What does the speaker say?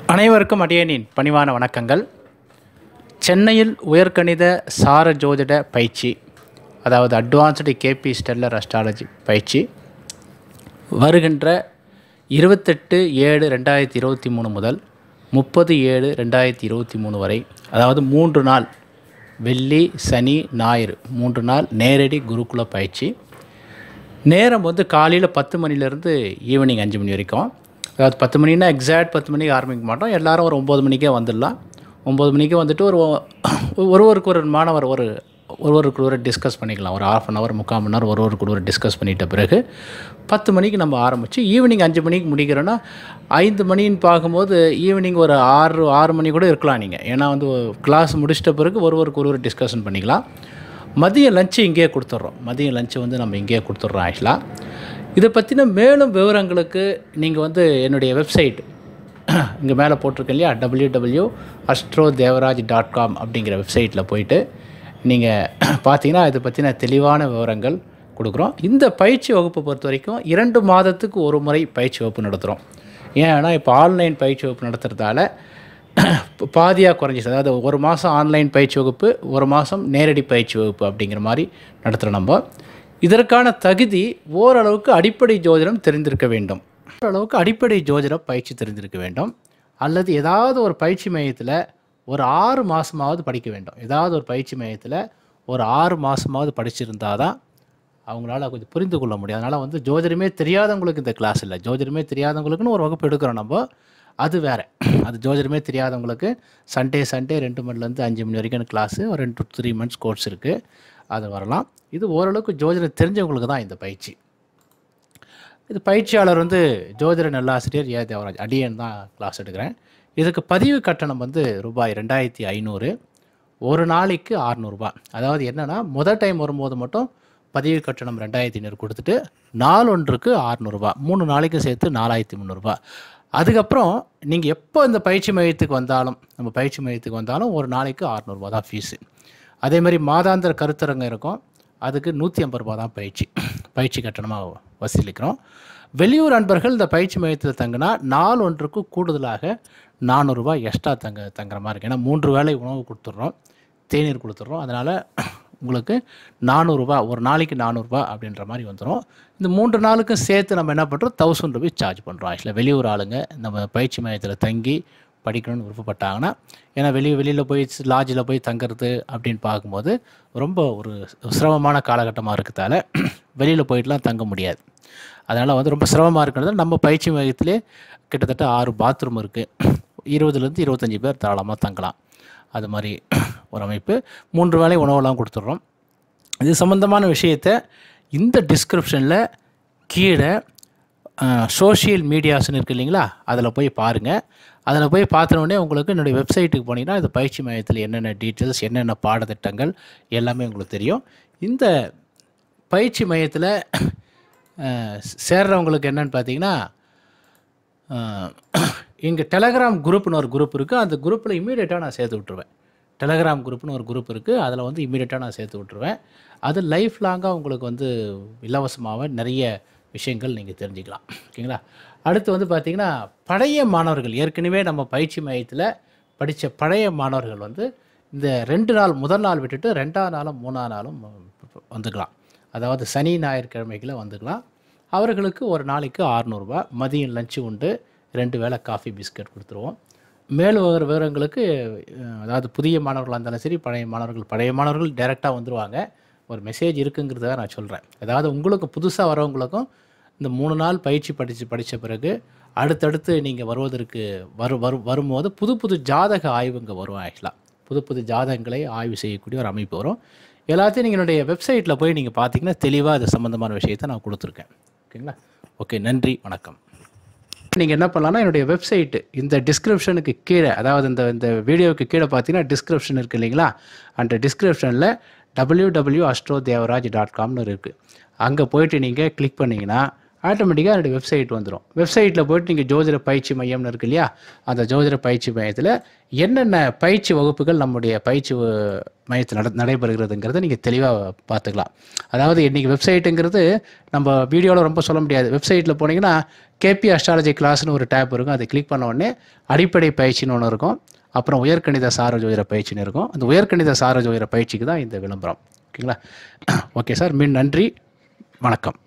அனைவருக்கும் அடியனின் பணிவான வணக்கங்கள் சென்னையில் உயர்கணித சார ஜோதிட பயிற்சி அதாவது அட்வான்ஸ்டு கேபி ஸ்டெல்லர் அஸ்ட்ராலஜி பயிற்சி வருகின்ற இருபத்தெட்டு ஏழு ரெண்டாயிரத்தி இருபத்தி மூணு முதல் முப்பது ஏழு ரெண்டாயிரத்தி இருபத்தி மூணு வரை அதாவது மூன்று நாள் வெள்ளி சனி ஞாயிறு மூன்று நாள் நேரடி குருகுல பயிற்சி நேரம் வந்து காலையில் பத்து மணிலேருந்து ஈவினிங் அஞ்சு மணி வரைக்கும் அதாவது பத்து மணின்னா எக்ஸாக்ட் பத்து மணிக்கு ஆரம்பிக்க மாட்டோம் எல்லாரும் ஒரு ஒம்பது மணிக்கே வந்துடலாம் ஒம்பது மணிக்கு வந்துட்டு ஒரு ஒருவருக்கு ஒரு மாணவர் ஒரு ஒருவருக்கு ஒரு டிஸ்கஸ் பண்ணிக்கலாம் ஒரு ஆஃப் அன் ஹவர் முக்கால் மணி நேரம் ஒருவருக்கு ஒரு டிஸ்கஸ் பண்ணிட்ட பிறகு பத்து மணிக்கு நம்ம ஆரம்பித்து ஈவினிங் அஞ்சு மணிக்கு முடிக்கிறோன்னா ஐந்து மணின்னு பார்க்கும்போது ஈவினிங் ஒரு ஆறு ஆறு மணி கூட இருக்கலாம் நீங்கள் ஏன்னா வந்து கிளாஸ் முடிச்சிட்ட பிறகு ஒருவருக்கு ஒருவர் டிஸ்கஷன் பண்ணிக்கலாம் மதிய லஞ்சு இங்கேயே கொடுத்துட்றோம் மதிய லஞ்சு வந்து நம்ம இங்கேயே கொடுத்துட்றோம் ஆக்சுவலாக இதை பற்றின மேலும் விவரங்களுக்கு நீங்கள் வந்து என்னுடைய வெப்சைட் இங்கே மேலே போட்டிருக்கேன் இல்லையா W W Astro Devaraj dot com அப்படிங்கிற வெப்சைட்டில் போயிட்டு நீங்கள் பார்த்தீங்கன்னா இதை பற்றின தெளிவான விவரங்கள் கொடுக்குறோம் இந்த பயிற்சி வகுப்பை பொறுத்த வரைக்கும் இரண்டு மாதத்துக்கு ஒரு முறை பயிற்சி வகுப்பு நடத்துகிறோம் ஏன்னா இப்போ ஆன்லைன் பயிற்சி வகுப்பு நடத்துகிறதால பாதியாக குறைஞ்சிச்சு அதாவது ஒரு மாதம் ஆன்லைன் பயிற்சி வகுப்பு ஒரு மாதம் நேரடி பயிற்சி வகுப்பு அப்படிங்கிற மாதிரி நடத்துகிறோம் நம்ம இதற்கான தகுதி ஓரளவுக்கு அடிப்படை ஜோதிடம் தெரிந்திருக்க வேண்டும் ஓரளவுக்கு அடிப்படை ஜோதிட பயிற்சி தெரிந்திருக்க வேண்டும் அல்லது ஏதாவது ஒரு பயிற்சி மையத்தில் ஒரு ஆறு மாதமாவது படிக்க வேண்டும் ஏதாவது ஒரு பயிற்சி மையத்தில் ஒரு ஆறு மாதமாவது படிச்சிருந்தால் தான் அவங்களால கொஞ்சம் புரிந்து கொள்ள முடியும் அதனால் வந்து ஜோதிடமே தெரியாதவங்களுக்கு இந்த கிளாஸ் இல்லை ஜோதிடமே தெரியாதவங்களுக்குன்னு ஒரு வகுப்பு எடுக்கிறோம் நம்ம அது வேறு அது ஜோதிடமே தெரியாதவங்களுக்கு சண்டே சண்டே ரெண்டு மணிலேருந்து அஞ்சு மணி வரைக்கும் கிளாஸு ஒரு ரெண்டு டு த்ரீ மந்த்ஸ் கோர்ஸ் இருக்குது அது வரலாம் இது ஓரளவுக்கு ஜோதிடம் தெரிஞ்சவங்களுக்கு தான் இந்த பயிற்சி இது பயிற்சியாளர் வந்து ஜோதிட நல்லாசிரியர் ஏ தேவராஜ் அடியன் தான் கிளாஸ் எடுக்கிறேன் இதுக்கு பதிவு கட்டணம் வந்து ரூபாய் ரெண்டாயிரத்தி ஐநூறு ஒரு நாளைக்கு ஆறுநூறுபா அதாவது என்னென்னா முதல் டைம் வரும்போது மட்டும் பதிவு கட்டணம் ரெண்டாயிரத்தி ஐநூறு கொடுத்துட்டு நாள் ஒன்றுக்கு ஆறுநூறுபா மூணு நாளைக்கு சேர்த்து நாலாயிரத்தி முந்நூறுபா அதுக்கப்புறம் நீங்கள் எப்போ இந்த பயிற்சி மையத்துக்கு வந்தாலும் நம்ம பயிற்சி மையத்துக்கு வந்தாலும் ஒரு நாளைக்கு ஆறுநூறுபா தான் ஃபீஸு அதே மாதிரி மாதாந்திர கருத்தரங்கம் இருக்கும் அதுக்கு நூற்றி ஐம்பது ரூபா தான் பயிற்சி பயிற்சி கட்டணமாக வசூலிக்கிறோம் வெளியூர் அன்பர்கள் இந்த பயிற்சி மையத்தில் தங்கினா நாள் ஒன்றுக்கு கூடுதலாக நானூறுரூவா எக்ஸ்ட்ரா தங்க தங்குற மாதிரி இருக்குது ஏன்னா மூன்று வேளை உணவு கொடுத்துட்றோம் தேநீர் கொடுத்துட்றோம் அதனால் உங்களுக்கு நானூறுரூவா ஒரு நாளைக்கு நானூறுரூவா அப்படின்ற மாதிரி வந்துடும் இந்த மூன்று நாளுக்கும் சேர்த்து நம்ம என்ன பண்ணுறோம் தௌசண்ட் ருபீஸ் சார்ஜ் பண்ணுறோம் ஆக்சுவலாக வெளியூர் ஆளுங்க நம்ம பயிற்சி மையத்தில் தங்கி படிக்கணும்னு விருப்பப்பட்டாங்கன்னா ஏன்னா வெளியே வெளியில் போய் லாட்ஜில் போய் தங்குறது அப்படின்னு பார்க்கும்போது ரொம்ப ஒரு சிரமமான காலகட்டமாக இருக்கிறதால வெளியில் போயிட்டுலாம் தங்க முடியாது அதனால் வந்து ரொம்ப சிரமமாக இருக்கிறது நம்ம பயிற்சி மையத்திலே கிட்டத்தட்ட ஆறு பாத்ரூம் இருக்குது இருபதுலேருந்து இருபத்தஞ்சி பேர் தாராளமாக தங்கலாம் அது மாதிரி ஒரு அமைப்பு மூன்று வேளை உணவெல்லாம் கொடுத்துட்றோம் இது சம்மந்தமான விஷயத்தை இந்த டிஸ்கிரிப்ஷனில் கீழே சோஷியல் மீடியாஸ்னு இருக்குது இல்லைங்களா அதில் போய் பாருங்கள் அதில் போய் பார்த்தோன்னே உங்களுக்கு என்னுடைய வெப்சைட்டுக்கு போனீங்கன்னா இந்த பயிற்சி மையத்தில் என்னென்ன டீட்டெயில்ஸ் என்னென்ன பாடத்திட்டங்கள் எல்லாமே உங்களுக்கு தெரியும் இந்த பயிற்சி மையத்தில் சேர்றவங்களுக்கு என்னென்னு பார்த்தீங்கன்னா இங்கே டெலகிராம் குரூப்னு ஒரு குரூப் இருக்குது அந்த குரூப்பில் இமீடியட்டாக நான் சேர்த்து விட்ருவேன் டெலகிராம் குரூப்னு ஒரு குரூப் இருக்குது அதில் வந்து இமீடியட்டாக நான் சேர்த்து விட்ருவேன் அது லைஃப் லாங்காக உங்களுக்கு வந்து இலவசமாக நிறைய விஷயங்கள் நீங்கள் தெரிஞ்சுக்கலாம் ஓகேங்களா அடுத்து வந்து பார்த்திங்கன்னா பழைய மாணவர்கள் ஏற்கனவே நம்ம பயிற்சி மையத்தில் படித்த பழைய மாணவர்கள் வந்து இந்த ரெண்டு நாள் முதல் நாள் விட்டுட்டு ரெண்டாம் நாளும் மூணாம் நாளும் வந்துக்கலாம் அதாவது சனி ஞாயிற்றுக்கிழமைகளை வந்துக்கலாம் அவர்களுக்கு ஒரு நாளைக்கு ஆறுநூறுபா மதியம் லஞ்சு உண்டு ரெண்டு வேளை காஃபி பிஸ்கட் கொடுத்துருவோம் மேலும் விவர விவரங்களுக்கு அதாவது புதிய மாணவர்களாக இருந்தாலும் சரி பழைய மாணவர்கள் பழைய மாணவர்கள் டைரெக்டாக வந்துடுவாங்க ஒரு மெசேஜ் இருக்குங்கிறத நான் சொல்கிறேன் அதாவது உங்களுக்கு புதுசாக வரவங்களுக்கும் இந்த மூணு நாள் பயிற்சி படித்து படித்த பிறகு அடுத்தடுத்து நீங்கள் வருவதற்கு வரு வரு வரும்போது புது புது ஜாதக ஆய்வுங்க வரும் ஆக்சுவலாக புது புது ஜாதகங்களை ஆய்வு செய்யக்கூடிய ஒரு அமைப்பு வரும் எல்லாத்தையும் நீங்கள் என்னுடைய வெப்சைட்டில் போய் நீங்கள் பார்த்தீங்கன்னா தெளிவாக அது சம்மந்தமான விஷயத்தை நான் கொடுத்துருக்கேன் ஓகேங்களா ஓகே நன்றி வணக்கம் நீங்கள் என்ன பண்ணலாம்னா என்னுடைய வெப்சைட்டு இந்த டிஸ்கிரிப்ஷனுக்கு கீழே அதாவது இந்த இந்த வீடியோவுக்கு கீழே பார்த்தீங்கன்னா டிஸ்கிரிப்ஷன் இருக்குது இல்லைங்களா அந்த டிஸ்கிரிப்ஷனில் W W Astro Devaraj dot காம்னு இருக்குது அங்கே போயிட்டு நீங்கள் கிளிக் பண்ணிங்கன்னா ஆட்டோமேட்டிக்காக என்னுடைய வெப்சைட் வந்துடும் வெப்சைட்டில் போயிட்டு நீங்கள் ஜோதிட பயிற்சி மையம்னு இருக்கு இல்லையா அந்த ஜோதிட பயிற்சி மையத்தில் என்னென்ன பயிற்சி வகுப்புகள் நம்முடைய பயிற்சி வ- மையத்தில் நட நடைபெறுகிறதுங்கிறத நீங்கள் தெளிவாக பார்த்துக்கலாம் அதாவது இன்றைக்கி வெப்சைட்டுங்கிறது நம்ம வீடியோவில் ரொம்ப சொல்ல முடியாது வெப்சைட்டில் போனீங்கன்னா கேபி அஸ்ட்ராலஜி கிளாஸ்னு ஒரு டேப் இருக்கும் அதை கிளிக் பண்ண உடனே அடிப்படை பயிற்சின்னு ஒன்று இருக்கும் அப்புறம் உயர்கணித சார ஜோதிட பயிற்சின்னு இருக்கும் அந்த உயர்கணித சார ஜோதிட பயிற்சிக்கு தான் இந்த விளம்பரம் ஓகேங்களா ஓகே சார் மீன் நன்றி வணக்கம்